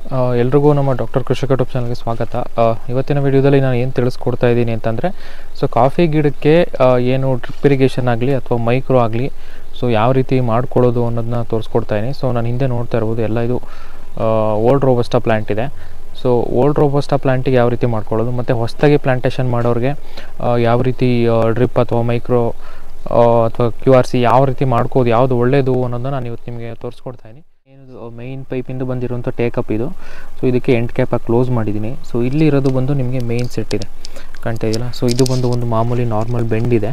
ಆ, ಎಲ್ರಿಗೂ ನಮ್ಮ ಡಾಕ್ಟರ್ ಕೃಷಿಕ ಯೂಟ್ಯೂಬ್ ಚಾನಲ್ಗೆ ಸ್ವಾಗತ ಆ, ಇವತ್ತಿನ ವಿಡಿಯೋದಲ್ಲಿ ನಾನು ಏನು ತಿಳಿಸ್ಕೊಡ್ತಾ ಇದ್ದೀನಿ ಅಂತಂದರೆ ಸೊ ಕಾಫಿ ಗಿಡಕ್ಕೆ ಆ, ಏನು ಡ್ರಿಪ್ ಇರಿಗೇಷನ್ ಆಗಲಿ ಅಥವಾ ಮೈಕ್ರೋ ಆಗಲಿ ಸೊ ಯಾವ ರೀತಿ ಮಾಡ್ಕೊಳ್ಳೋದು ಅನ್ನೋದನ್ನ ತೋರಿಸ್ಕೊಡ್ತಾ ಇದ್ದೀನಿ ಸೊ ನಾನು ಹಿಂದೆ ನೋಡ್ತಾ ಇರ್ಬೋದು ಎಲ್ಲ ಇದು ಓಲ್ಡ್ ರೋಬಸ್ಟಾ ಪ್ಲ್ಯಾಂಟ್ ಇದೆ ಸೊ ಓಲ್ಡ್ ರೋಬಸ್ಟಾ ಪ್ಲ್ಯಾಂಟಿಗೆ ಯಾವ ರೀತಿ ಮಾಡ್ಕೊಳ್ಳೋದು ಮತ್ತು ಹೊಸದಾಗಿ ಪ್ಲ್ಯಾಂಟೇಷನ್ ಮಾಡೋರಿಗೆ ಆ, ಯಾವ ರೀತಿ ಡ್ರಿಪ್ ಅಥವಾ ಮೈಕ್ರೋ ಅಥವಾ ಕ್ಯೂ ಆರ್ ಸಿ ಯಾವ ರೀತಿ ಮಾಡ್ಕೋದು ಯಾವುದು ಒಳ್ಳೆಯದು ಅನ್ನೋದನ್ನ ನಾನು ಇವತ್ತು ನಿಮಗೆ ತೋರಿಸ್ಕೊಡ್ತಾ ಇದ್ದೀನಿ ಏನದು ಮೈನ್ ಪೈಪಿಂದ ಬಂದಿರುವಂಥ ಟೇಕಪ್ ಇದು ಸೊ ಇದಕ್ಕೆ ಎಂಟ್ ಕ್ಯಾಪಾಗಿ ಕ್ಲೋಸ್ ಮಾಡಿದ್ದೀನಿ ಸೊ ಇಲ್ಲಿ ಇರೋದು ಬಂದು ನಿಮಗೆ ಮೇನ್ ಸೆಟ್ ಇದೆ ಕಾಣ್ತಾ ಇದೆಯಲ್ಲ ಸೊ ಇದು ಬಂದು ಒಂದು ಮಾಮೂಲಿ ನಾರ್ಮಲ್ ಬೆಂಡ್ ಇದೆ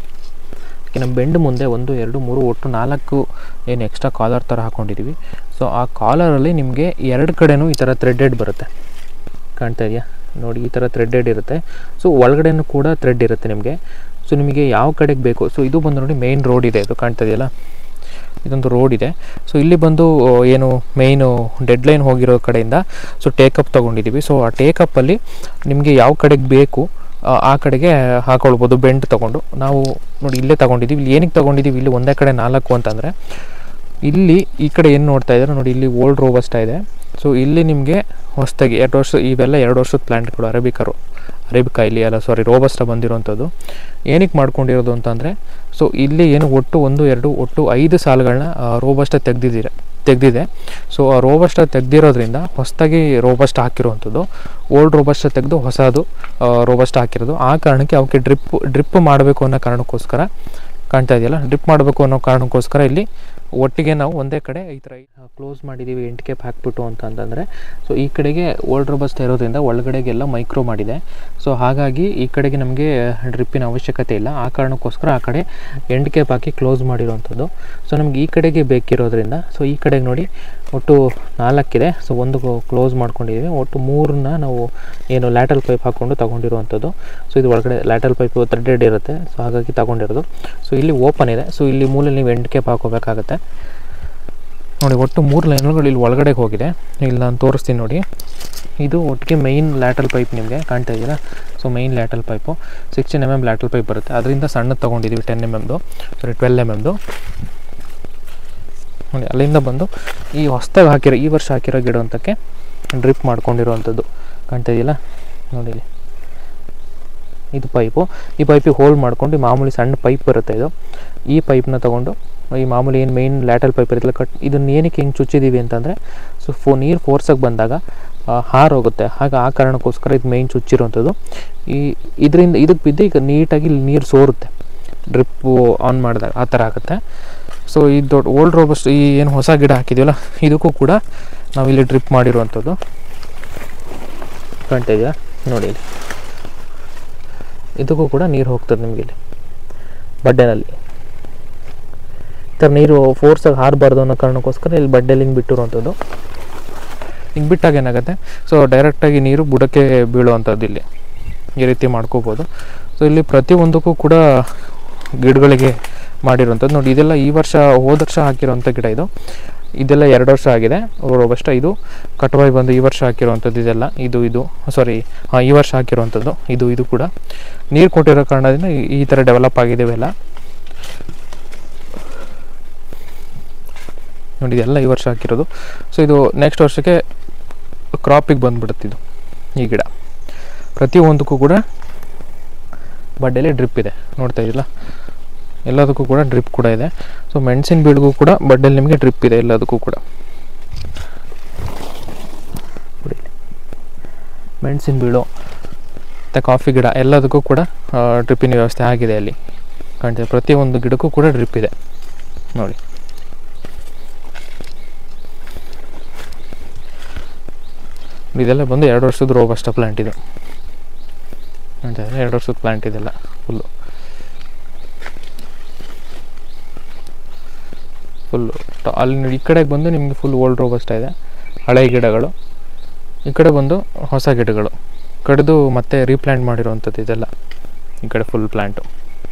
ಇನ್ನು ಬೆಂಡ್ ಮುಂದೆ ಒಂದು ಎರಡು ಮೂರು ಒಟ್ಟು ನಾಲ್ಕು ಏನು ಎಕ್ಸ್ಟ್ರಾ ಕಾಲರ್ ಥರ ಹಾಕ್ಕೊಂಡಿದ್ದೀವಿ ಸೊ ಆ ಕಾಲರಲ್ಲಿ ನಿಮಗೆ ಎರಡು ಕಡೆನೂ ಈ ಥರ ಥ್ರೆಡ್ಡೆಡ್ ಬರುತ್ತೆ ಕಾಣ್ತಾ ಇದೆಯಾ ನೋಡಿ ಈ ಥರ ಥ್ರೆಡ್ಡೆಡ್ ಇರುತ್ತೆ ಸೊ ಒಳಗಡೆನೂ ಕೂಡ ಥ್ರೆಡ್ ಇರುತ್ತೆ ನಿಮಗೆ ಸೊ ನಿಮಗೆ ಯಾವ ಕಡೆಗೆ ಬೇಕು ಸೊ ಇದು ಬಂದು ನೋಡಿ ಮೇಯ್ನ್ ರೋಡ್ ಇದೆ ಇದು ಕಾಣ್ತಾ ಇದೆಯಲ್ಲ ಇದೊಂದು ರೋಡ್ ಇದೆ ಸೊ ಇಲ್ಲಿ ಬಂದು ಆ, ಏನು ಮೇಯ್ನು ಡೆಡ್ಲೈನ್ ಹೋಗಿರೋ ಕಡೆಯಿಂದ ಸೊ ಟೇಕಪ್ ತೊಗೊಂಡಿದ್ದೀವಿ ಸೊ ಆ ಟೇಕಪ್ಪಲ್ಲಿ ನಿಮಗೆ ಯಾವ ಕಡೆಗೆ ಬೇಕು ಆ, ಆ ಕಡೆಗೆ ಹಾಕೊಳ್ಬೋದು ಬೆಂಡ್ ತೊಗೊಂಡು ನಾವು ನೋಡಿ ಇಲ್ಲೇ ತೊಗೊಂಡಿದ್ದೀವಿ ಇಲ್ಲಿ ಏನಕ್ಕೆ ತೊಗೊಂಡಿದ್ದೀವಿ ಇಲ್ಲಿ ಒಂದೇ ಕಡೆ ನಾಲ್ಕು ಅಂತಂದರೆ ಇಲ್ಲಿ ಈ ಕಡೆ ಏನು ನೋಡ್ತಾ ಇದ್ದಾರೆ ನೋಡಿ ಇಲ್ಲಿ ಓಲ್ಡ್ ರೋಬಸ್ಟಾ ಇದೆ ಸೊ ಇಲ್ಲಿ ನಿಮಗೆ ಹೊಸದಾಗಿ ಎರಡು ವರ್ಷ ಇವೆಲ್ಲ ಎರಡು ವರ್ಷದ ಪ್ಲ್ಯಾಂಟ್ಗಳು ಅರೇಬಿಕರು ಅರೇಬಿಕಾ ಇಲ್ಲಿ ಅಲ್ಲ ಸಾರಿ ರೋಬಸ್ಟಾ ಬಂದಿರೋವಂಥದ್ದು ಏನಕ್ಕೆ ಮಾಡ್ಕೊಂಡಿರೋದು ಅಂತಂದರೆ ಸೊ ಇಲ್ಲಿ ಏನು ಒಟ್ಟು ಒಂದು ಎರಡು ಒಟ್ಟು ಐದು ಸಾಲುಗಳನ್ನ ರೋಬಸ್ಟ ತೆಗ್ದಿದ್ದೀರ ತೆಗ್ದಿದೆ ಸೊ ಆ ರೋಬಸ್ಟ ತೆಗ್ದಿರೋದ್ರಿಂದ ಹೊಸದಾಗಿ ರೋಬಸ್ಟ ಹಾಕಿರುವಂಥದ್ದು ಓಲ್ಡ್ ರೋಬಸ್ಟ ತೆಗೆದು ಹೊಸದು ರೋಬಸ್ಟ ಹಾಕಿರೋದು ಆ ಕಾರಣಕ್ಕೆ ಅವಕ್ಕೆ ಡ್ರಿಪ್ ಡ್ರಿಪ್ ಮಾಡಬೇಕು ಅನ್ನೋ ಕಾರಣಕ್ಕೋಸ್ಕರ ಕಾಣ್ತಾ ಇದೆಯಲ್ಲ ಡ್ರಿಪ್ ಮಾಡಬೇಕು ಅನ್ನೋ ಕಾರಣಕ್ಕೋಸ್ಕರ ಇಲ್ಲಿ ಒಟ್ಟಿಗೆ ನಾವು ಒಂದೇ ಕಡೆ ಈ ಥರ ಕ್ಲೋಸ್ ಮಾಡಿದ್ದೀವಿ ಎಂಟು ಕೆಪ್ ಹಾಕ್ಬಿಟ್ಟು ಅಂತ ಅಂತಂದರೆ ಸೊ ಈ ಕಡೆಗೆ ಓಲ್ಡ್ ರೋಬಸ್ಟ ಇರೋದ್ರಿಂದ ಒಳಗಡೆಗೆಲ್ಲ ಮೈಕ್ರೋ ಮಾಡಿದೆ ಸೊ ಹಾಗಾಗಿ ಈ ಕಡೆಗೆ ನಮಗೆ ಡ್ರಿಪ್ಪಿನ ಅವಶ್ಯಕತೆ ಇಲ್ಲ ಆ ಕಾರಣಕ್ಕೋಸ್ಕರ ಆ ಕಡೆ ಎಂಡ್ ಕೇಪ್ ಹಾಕಿ ಕ್ಲೋಸ್ ಮಾಡಿರೋವಂಥದ್ದು ಸೊ ನಮ್ಗೆ ಈ ಕಡೆಗೆ ಬೇಕಿರೋದ್ರಿಂದ ಸೊ ಈ ಕಡೆಗೆ ನೋಡಿ ಒಟ್ಟು ನಾಲ್ಕಿದೆ ಸೊ ಒಂದು ಕ್ಲೋಸ್ ಮಾಡ್ಕೊಂಡಿದ್ದೀವಿ ಒಟ್ಟು ಮೂರನ್ನ ನಾವು ಏನು ಲ್ಯಾಟಲ್ ಪೈಪ್ ಹಾಕ್ಕೊಂಡು ತಗೊಂಡಿರುವಂಥದ್ದು ಸೊ ಇದು ಒಳಗಡೆ ಲ್ಯಾಟಲ್ ಪೈಪ್ ಥ್ರೆಡೆಡ್ ಇರುತ್ತೆ ಸೊ ಹಾಗಾಗಿ ತಗೊಂಡಿರೋದು ಸೊ ಇಲ್ಲಿ ಓಪನ್ ಇದೆ ಸೊ ಇಲ್ಲಿ ಮೂಲೆ ನೀವು ಎಂಡ್ ಕೇಪ್ ಹಾಕೋಬೇಕಾಗತ್ತೆ ನೋಡಿ ಒಟ್ಟು ಮೂರು ಲೈನ್ಗಳು ಇಲ್ಲಿ ಒಳಗಡೆ ಹೋಗಿದೆ ಇಲ್ಲಿ ನಾನು ತೋರಿಸ್ತೀನಿ ನೋಡಿ ಇದು ಒಟ್ಟಿಗೆ ಮೈನ್ ಲ್ಯಾಟಲ್ ಪೈಪ್ ನಿಮಗೆ ಕಾಣ್ತಾ ಇದೆಯಲ್ಲ so main lateral pipe sixteen M M lateral pipe ಬರುತ್ತೆ ಅದರಿಂದ ಸಣ್ಣದು ತೊಗೊಂಡಿದ್ದೀವಿ ಟೆನ್ ಎಮ್ ಎಮ್ದು ಸಾರಿ ಟ್ವೆಲ್ ಎಮ್ ಎಮ್ದು ನೋಡಿ ಅಲ್ಲಿಂದ ಬಂದು ಈ ಹೊಸ್ದಾಗಿ ಹಾಕಿರೋ ಈ ವರ್ಷ ಹಾಕಿರೋ ಗಿಡ ಅಂತಕ್ಕೆ ಡ್ರಿಪ್ ಮಾಡ್ಕೊಂಡಿರೋವಂಥದ್ದು ಕಾಣ್ತಾ ಇದೆಯಲ್ಲ ನೋಡಿ ಇಲ್ಲಿ ಇದು ಪೈಪು ಈ ಪೈಪಿಗೆ ಹೋಲ್ಡ್ ಮಾಡ್ಕೊಂಡು ಈ ಮಾಮೂಲಿ ಸಣ್ಣ ಪೈಪ್ ಬರುತ್ತೆ ಇದು ಈ ಪೈಪ್ನ ತೊಗೊಂಡು ಈ ಮಾಮೂಲಿ ಏನು ಮೇನ್ ಲ್ಯಾಟಲ್ ಪೈಪ್ ಇರುತ್ತಲ್ಲ ಕಟ್ ಇದನ್ನ ಏನಕ್ಕೆ ಹಿಂಗೆ ಚುಚ್ಚಿದ್ದೀವಿ ಅಂತಂದರೆ ಸೊ ಫೋ ನೀರು ಫೋರ್ಸಾಗಿ ಬಂದಾಗ ಆ, ಹಾರೋಗುತ್ತೆ ಹಾಗೆ ಆ ಕಾರಣಕ್ಕೋಸ್ಕರ ಇದು ಮೇಯ್ನ್ ಚುಚ್ಚಿರೋವಂಥದ್ದು ಈ ಇದರಿಂದ ಇದಕ್ಕೆ ಬಿದ್ದು ಈಗ ನೀಟಾಗಿ ಇಲ್ಲಿ ನೀರು ಸೋರುತ್ತೆ ಡ್ರಿಪ್ಪು ಆನ್ ಮಾಡಿದಾಗ ಆ ಥರ ಆಗುತ್ತೆ ಸೊ ಈ ದೊಡ್ಡ ಓಲ್ಡ್ ರೋಬಸ್ಟ್ ಈ ಏನು ಹೊಸ ಗಿಡ ಹಾಕಿದ್ದೀವಲ್ಲ ಇದಕ್ಕೂ ಕೂಡ ನಾವು ಇಲ್ಲಿ ಡ್ರಿಪ್ ಮಾಡಿರುವಂಥದ್ದು ಕಾಣ್ತಾ ಇದೆಯಾ ನೋಡಿ ಇಲ್ಲಿ ಇದಕ್ಕೂ ಕೂಡ ನೀರು ಹೋಗ್ತದೆ ನಿಮಗೆ ಇಲ್ಲಿ ಬಡ್ಡೆನಲ್ಲಿ ಈ ಥರ ನೀರು ಫೋರ್ಸಾಗಿ ಹಾರಬಾರ್ದು ಅನ್ನೋ ಕಾರಣಕ್ಕೋಸ್ಕರ ಇಲ್ಲಿ ಬಡ್ಡೆಲಿ ಹಿಂಗೆ ಬಿಟ್ಟಿರುವಂಥದ್ದು ಹಿಂಗೆ ಬಿಟ್ಟಾಗ ಏನಾಗುತ್ತೆ ಸೊ ಡೈರೆಕ್ಟಾಗಿ ನೀರು ಬುಡಕ್ಕೆ ಬೀಳುವಂಥದ್ದು ಇಲ್ಲಿ ಈ ರೀತಿ ಮಾಡ್ಕೋಬೋದು ಸೊ ಇಲ್ಲಿ ಪ್ರತಿಯೊಂದಕ್ಕೂ ಕೂಡ ಗಿಡಗಳಿಗೆ ಮಾಡಿರೋಂಥದ್ದು ನೋಡಿ ಇದೆಲ್ಲ ಈ ವರ್ಷ ಹೋದ ವರ್ಷ ಹಾಕಿರೋಂಥ ಗಿಡ ಇದು ಇದೆಲ್ಲ ಎರಡು ವರ್ಷ ಆಗಿದೆ ರೋಬಸ್ಟ ಇದು ಕಟವಾಯಿ ಬಂದು ಈ ವರ್ಷ ಹಾಕಿರುವಂಥದ್ದು ಇದೆಲ್ಲ ಇದು ಇದು ಸಾರಿ ಹಾಂ ಈ ವರ್ಷ ಹಾಕಿರುವಂಥದ್ದು ಇದು ಇದು ಕೂಡ ನೀರು ಕೊಟ್ಟಿರೋ ಕಾರಣದಿಂದ ಈ- ಈ ಥರ ಡೆವಲಪ್ ಆಗಿದೆ ಇವೆಲ್ಲ ನೋಡಿ ಇದೆಲ್ಲ ಈ ವರ್ಷ ಹಾಕಿರೋದು ಸೊ ಇದು ನೆಕ್ಸ್ಟ್ ವರ್ಷಕ್ಕೆ ಕ್ರಾಪಿಗೆ ಬಂದ್ಬಿಡುತ್ತೆ ಇದು ಈ ಗಿಡ ಪ್ರತಿಯೊಂದಕ್ಕೂ ಕೂಡ ಬಡ್ಡೆಯಲ್ಲಿ ಡ್ರಿಪ್ ಇದೆ ನೋಡ್ತಾ ಇದ್ದಿಲ್ಲ ಎಲ್ಲದಕ್ಕೂ ಕೂಡ ಡ್ರಿಪ್ ಕೂಡ ಇದೆ ಸೊ ಮೆಣಸಿನ ಬೀಳಿಗೂ ಕೂಡ ಬಡ್ಡೆಯಲ್ಲಿ ನಿಮಗೆ ಡ್ರಿಪ್ ಇದೆ ಎಲ್ಲದಕ್ಕೂ ಕೂಡ ನೋಡಿ ಇಲ್ಲಿ. ಮೆಣಸಿನ ಬೀಳು ಮತ್ತು ಕಾಫಿ ಗಿಡ ಎಲ್ಲದಕ್ಕೂ ಕೂಡ ಡ್ರಿಪ್ಪಿನ ವ್ಯವಸ್ಥೆ ಆಗಿದೆ ಅಲ್ಲಿ ಕಾಣ್ತಿದೆ ಪ್ರತಿಯೊಂದು ಗಿಡಕ್ಕೂ ಕೂಡ ಡ್ರಿಪ್ ಇದೆ ನೋಡಿ ಇದೆಲ್ಲ ಬಂದು ಎರಡು ವರ್ಷದ ರೋಬಸ್ಟ ಪ್ಲ್ಯಾಂಟ್ ಇದು ಅಂತ ಎರಡು ವರ್ಷದ ಪ್ಲ್ಯಾಂಟ್ ಇದೆಲ್ಲ ಫುಲ್ಲು ಫುಲ್ಲು ಅಲ್ಲಿ ನೋಡಿ ಈ ಕಡೆಗೆ ಬಂದು ನಿಮಗೆ ಫುಲ್ ಓಲ್ಡ್ ರೋಬಸ್ಟ ಇದೆ ಹಳೆ ಗಿಡಗಳು ಈ ಕಡೆ ಬಂದು ಹೊಸ ಗಿಡಗಳು ಕಡಿದು ಮತ್ತೆ ರೀಪ್ಲ್ಯಾಂಟ್ ಮಾಡಿರುವಂಥದ್ದು ಇದೆಲ್ಲ ಈ ಕಡೆ ಫುಲ್ ಪ್ಲ್ಯಾಂಟು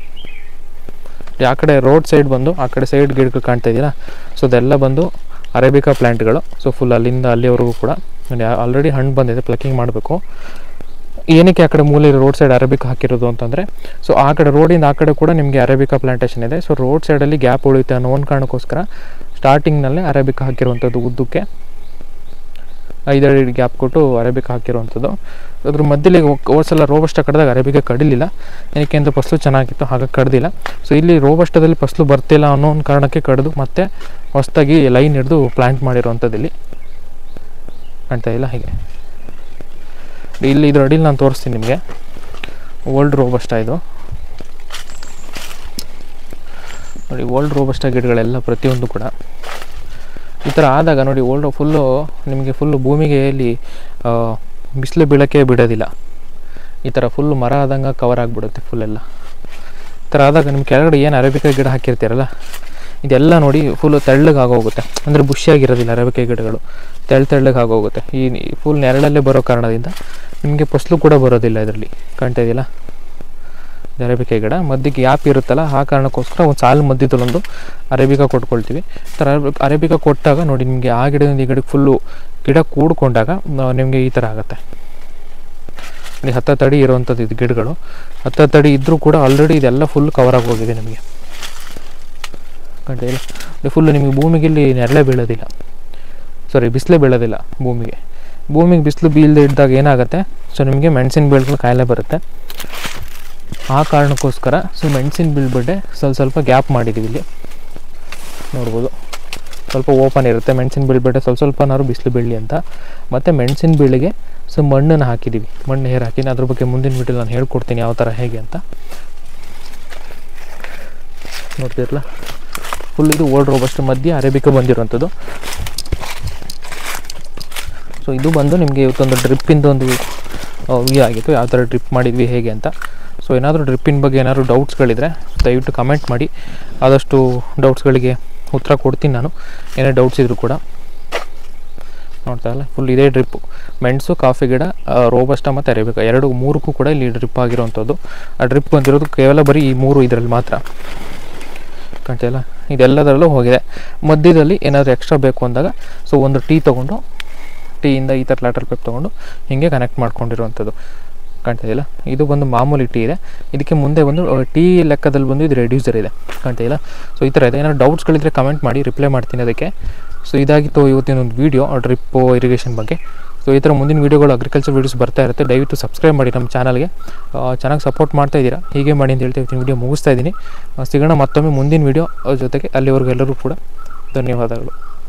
ಆ ಕಡೆ ರೋಡ್ ಸೈಡ್ ಬಂದು ಆ ಕಡೆ ಸೈಡ್ ಗಿಡಗಳು ಕಾಣ್ತಾ ಇದೆಯಲ್ಲ ಸೊ ಅದೆಲ್ಲ ಬಂದು ಅರೇಬಿಕಾ ಪ್ಲ್ಯಾಂಟ್ಗಳು ಸೊ ಫುಲ್ ಅಲ್ಲಿಂದ ಅಲ್ಲಿವರೆಗೂ ಕೂಡ ಆಲ್ರೆಡಿ ಹಣ್ಣು ಬಂದಿದೆ ಪ್ಲಕ್ಕಿಂಗ್ ಮಾಡಬೇಕು ಏನಕ್ಕೆ ಆ ಕಡೆ ಮೂಲೆ ರೋಡ್ ಸೈಡ್ ಅರೇಬಿಕ್ ಹಾಕಿರೋದು ಅಂತಂದರೆ ಸೊ ಆ ಕಡೆ ರೋಡಿಂದ ಆ ಕಡೆ ಕೂಡ ನಿಮಗೆ ಅರೇಬಿಕಾ ಪ್ಲಾಂಟೇಶನ್ ಇದೆ ಸೊ ರೋಡ್ ಸೈಡಲ್ಲಿ ಗ್ಯಾಪ್ ಉಳಿಯುತ್ತೆ ಅನ್ನೋ ಒಂದು ಕಾರಣಕ್ಕೋಸ್ಕರ ಸ್ಟಾರ್ಟಿಂಗ್ನಲ್ಲೇ ಅರೇಬಿಕಾ ಹಾಕಿರುವಂಥದ್ದು ಉದ್ದಕ್ಕೆ ಐದೆರಡು ಅಡಿ ಗ್ಯಾಪ್ ಕೊಟ್ಟು ಅರೇಬಿಕ ಹಾಕಿರುವಂಥದ್ದು ಅದ್ರ ಮಧ್ಯದಲ್ಲಿ ಹೋದ್ಸಲ ರೋಬಸ್ಟ ಕಡ್ದಾಗ ಅರೇಬಿಕ ಕಡಿಲಿಲ್ಲ ಏನಕ್ಕೆ ಅಂತ ಫಸ್ಲು ಚೆನ್ನಾಗಿತ್ತು ಹಾಗಾಗಿ ಕಡ್ದಿಲ್ಲ ಸೊ ಇಲ್ಲಿ ರೋಬಸ್ಟದಲ್ಲಿ ಫಸ್ಲು ಬರ್ತಿಲ್ಲ ಅನ್ನೋ ಒಂದು ಕಾರಣಕ್ಕೆ ಕಡ್ದು ಮತ್ತೆ ಹೊಸ್ದಾಗಿ ಲೈನ್ ಹಿಡಿದು ಪ್ಲ್ಯಾಂಟ್ ಮಾಡಿರುವಂಥದ್ದು ಇಲ್ಲಿ ಕಾಣ್ತಾ ಇಲ್ಲ ಹೀಗೆ ಇಲ್ಲಿ ಇದ್ರ ಅಡಿಲಿ ನಾನು ತೋರಿಸ್ತೀನಿ ನಿಮಗೆ ಓಲ್ಡ್ ರೋಬಸ್ಟ ಇದು ನೋಡಿ ಓಲ್ಡ್ ರೋಬಸ್ಟ ಗಿಡಗಳೆಲ್ಲ ಪ್ರತಿಯೊಂದು ಕೂಡ ಈ ಥರ ಆದಾಗ ನೋಡಿ ಓಲ್ಡ್ ಫುಲ್ಲು ನಿಮಗೆ ಫುಲ್ಲು ಭೂಮಿಗೆ ಇಲ್ಲಿ ಬಿಸಿಲು ಬೀಳೋಕ್ಕೆ ಬಿಡೋದಿಲ್ಲ ಈ ಥರ ಫುಲ್ಲು ಮರ ಆದಂಗೆ ಕವರ್ ಆಗಿಬಿಡುತ್ತೆ ಫುಲ್ಲೆಲ್ಲ ಈ ಥರ ಆದಾಗ ನಿಮ್ಮ ಕೆಳಗಡೆ ಏನು ಅರೇಬಿಕಾಯಿ ಗಿಡ ಹಾಕಿರ್ತೀರಲ್ಲ ಇದೆಲ್ಲ ನೋಡಿ ಫುಲ್ಲು ತೆಳ್ಳಗೆ ಆಗೋಗುತ್ತೆ ಅಂದರೆ ಬುಷಿಯಾಗಿರೋದಿಲ್ಲ ಅರೇಬಿಕಾಯಿ ಗಿಡಗಳು ತೆಳ್ಳು ತೆಳ್ಳಗೆ ಆಗೋಗುತ್ತೆ ಈ ಫುಲ್ ನೆರಳಲ್ಲೇ ಬರೋ ಕಾರಣದಿಂದ ನಿಮಗೆ ಫಸಲು ಕೂಡ ಬರೋದಿಲ್ಲ ಇದರಲ್ಲಿ ಕಾಣ್ತಾ ಇದೆಯಲ್ಲ ಇದು ಅರೇಬಿಕಾಯಿ ಗಿಡ ಮಧ್ಯಕ್ಕೆ ಯಾಪ್ ಇರುತ್ತಲ್ಲ ಆ ಕಾರಣಕ್ಕೋಸ್ಕರ ಒಂದು ಸಾಲು ಮಧ್ಯದಲ್ಲೊಂದು ಅರೇಬಿಕಾ ಕೊಟ್ಕೊಳ್ತೀವಿ ಈ ಥರ ಅರೇಬಿ- ಅರೇಬಿಕಾ ಕೊಟ್ಟಾಗ ನೋಡಿ ನಿಮಗೆ ಆ ಗಿಡದಿಂದ ಈ ಗಿಡಕ್ಕೆ ಫುಲ್ಲು ಗಿಡ ಕೂಡ್ಕೊಂಡಾಗ ನಿಮಗೆ ಈ ಥರ ಆಗುತ್ತೆ ನೋಡಿ ಹತ್ತತ್ತು ಅಡಿ ಇರುವಂಥದ್ದು ಇದು ಗಿಡಗಳು ಹತ್ತತ್ತು ಅಡಿ ಇದ್ದರೂ ಕೂಡ ಆಲ್ರೆಡಿ ಇದೆಲ್ಲ ಫುಲ್ ಕವರ್ ಆಗಿ ಹೋಗಿದೆ ನಿಮಗೆ ಕಂಡ ಇಲ್ಲ ಫುಲ್ಲು ನಿಮಗೆ ಭೂಮಿಗೆ ಇಲ್ಲಿ ನೆರಳೆ ಬೀಳೋದಿಲ್ಲ ಸಾರಿ ಬಿಸಿಲೇ ಬೀಳೋದಿಲ್ಲ ಭೂಮಿಗೆ ಭೂಮಿಗೆ ಬಿಸಿಲು ಬೀಳದೆ ಇದ್ದಾಗ ಏನಾಗುತ್ತೆ ಸೊ ನಿಮಗೆ ಮೆಣಸಿನ ಬೀಳ್ಗಳು ಕಾಯಿಲೆ ಬರುತ್ತೆ ಆ ಕಾರಣಕ್ಕೋಸ್ಕರ ಸೊ ಮೆಣಸಿನ ಬೀಳ್ಬಿಟ್ಟೆ ಸ್ವಲ್ಪ ಸ್ವಲ್ಪ ಗ್ಯಾಪ್ ಮಾಡಿದ್ದೀವಿ ಇಲ್ಲಿ ನೋಡ್ಬೋದು ಸ್ವಲ್ಪ ಓಪನ್ ಇರುತ್ತೆ ಮೆಣಸಿನ ಬೀಳ್ಬಿಟ್ಟೆ ಸ್ವಲ್ಪ ಸ್ವಲ್ಪನಾದ್ರು ಬಿಸಿಲು ಬೀಳಲಿ ಅಂತ ಮತ್ತು ಮೆಣಸಿನ ಬೀಳಿಗೆ ಸೊ ಮಣ್ಣನ್ನು ಹಾಕಿದ್ದೀವಿ ಮಣ್ಣು ಹೇರ್ ಹಾಕಿ ಅದ್ರ ಬಗ್ಗೆ ಮುಂದಿನ ವಿಡಿಯೋ ನಾನು ಹೇಳ್ಕೊಡ್ತೀನಿ ಯಾವ ಥರ ಹೇಗೆ ಅಂತ ನೋಡ್ತಿರಲ್ಲ ಫುಲ್ ಇದು ಓಲ್ಡ್ ರೋಬಸ್ಟ್ ಮಧ್ಯೆ ಅರೇಬಿಕ ಬಂದಿರುವಂಥದ್ದು ಸೊ ಇದು ಬಂದು ನಿಮಗೆ ಇವತ್ತೊಂದು ಡ್ರಿಪ್ಪಿಂದ ಒಂದು ವ್ಯೂ ಆಗಿತ್ತು ಯಾವ ಥರ ಡ್ರಿಪ್ ಮಾಡಿದ್ವಿ ಹೇಗೆ ಅಂತ ಸೊ ಏನಾದರೂ ಡ್ರಿಪ್ಪಿನ ಬಗ್ಗೆ ಏನಾದರೂ ಡೌಟ್ಸ್ಗಳಿದ್ರೆ ದಯವಿಟ್ಟು ಕಮೆಂಟ್ ಮಾಡಿ ಆದಷ್ಟು ಡೌಟ್ಸ್ಗಳಿಗೆ ಉತ್ತರ ಕೊಡ್ತೀನಿ ನಾನು ಏನೇ ಡೌಟ್ಸ್ ಇದ್ದರೂ ಕೂಡ ನೋಡ್ತಾ ಇಲ್ಲ ಫುಲ್ ಇದೇ ಡ್ರಿಪ್ಪು ಮೆಣಸು ಕಾಫಿ ಗಿಡ ರೋಬಸ್ಟ ಮತ್ತು ಅರೇಬಿಕ ಎರಡು ಮೂರಕ್ಕೂ ಕೂಡ ಇಲ್ಲಿ ಡ್ರಿಪ್ ಆಗಿರೋವಂಥದ್ದು ಆ ಡ್ರಿಪ್ ಬಂದಿರೋದು ಕೇವಲ ಬರೀ ಈ ಮೂರು ಇದರಲ್ಲಿ ಮಾತ್ರ ಕಾಣ್ತಾ ಇಲ್ಲ ಇದೆಲ್ಲದರಲ್ಲೂ ಹೋಗಿದೆ ಮಧ್ಯದಲ್ಲಿ ಏನಾದರೂ ಎಕ್ಸ್ಟ್ರಾ ಬೇಕು ಅಂದಾಗ ಸೊ ಒಂದು ಟೀ ತೊಗೊಂಡು ಟೀಯಿಂದ ಈ ಥರ ಲ್ಯಾಟರ್ ಪೈಪ್ ತೊಗೊಂಡು ಹೀಗೆ ಕನೆಕ್ಟ್ ಮಾಡ್ಕೊಂಡಿರುವಂಥದ್ದು ಕಾಣ್ತಾ ಇದೆಯಲ್ಲ ಇದು ಬಂದು ಮಾಮೂಲಿ ಟೀ ಇದೆ ಇದಕ್ಕೆ ಮುಂದೆ ಒಂದು ಟೀ ಲೆಕ್ಕದಲ್ಲಿ ಬಂದು ಇದು ರೆಡ್ಯೂಸರ್ ಇದೆ ಕಾಣ್ತಾ ಇಲ್ಲ ಸೊ ಈ ಥರ ಇದೆ ಏನಾದ್ರು ಡೌಟ್ಸ್ಗಳಿದ್ರೆ ಕಮೆಂಟ್ ಮಾಡಿ ರಿಪ್ಲೈ ಮಾಡ್ತೀನಿ ಅದಕ್ಕೆ ಸೊ ಇದಾಗಿತ್ತು ಇವತ್ತಿನ ಒಂದು ವೀಡಿಯೋ ಡ್ರಿಪ್ಪು ಇರಿಗೇಷನ್ ಬಗ್ಗೆ ಸೊ ಈ ಥರ ಮುಂದಿನ ವೀಡಿಯೋಗಳು ಅಗ್ರಿಕಲ್ಚರ್ ವೀಡಿಯೋಸ್ ಬರ್ತಾ ಇರುತ್ತೆ ದಯವಿಟ್ಟು ಸಬ್ಸ್ಕ್ರೈಬ್ ಮಾಡಿ ನಮ್ಮ ಚಾನಲ್ಗೆ ಚೆನ್ನಾಗಿ ಸಪೋರ್ಟ್ ಮಾಡ್ತಾ ಇದ್ದೀರಾ ಹೀಗೆ ಮಾಡಿ ಅಂತ ಹೇಳ್ತಾ ಇವತ್ತಿನ ವೀಡಿಯೋ ಮುಗಿಸ್ತಾ ಇದ್ದೀನಿ ಆ, ಸಿಗೋಣ ಮತ್ತೊಮ್ಮೆ ಮುಂದಿನ ವೀಡಿಯೋ ಜೊತೆಗೆ ಅಲ್ಲಿವರೆಗೂ ಎಲ್ಲರೂ ಕೂಡ ಧನ್ಯವಾದಗಳು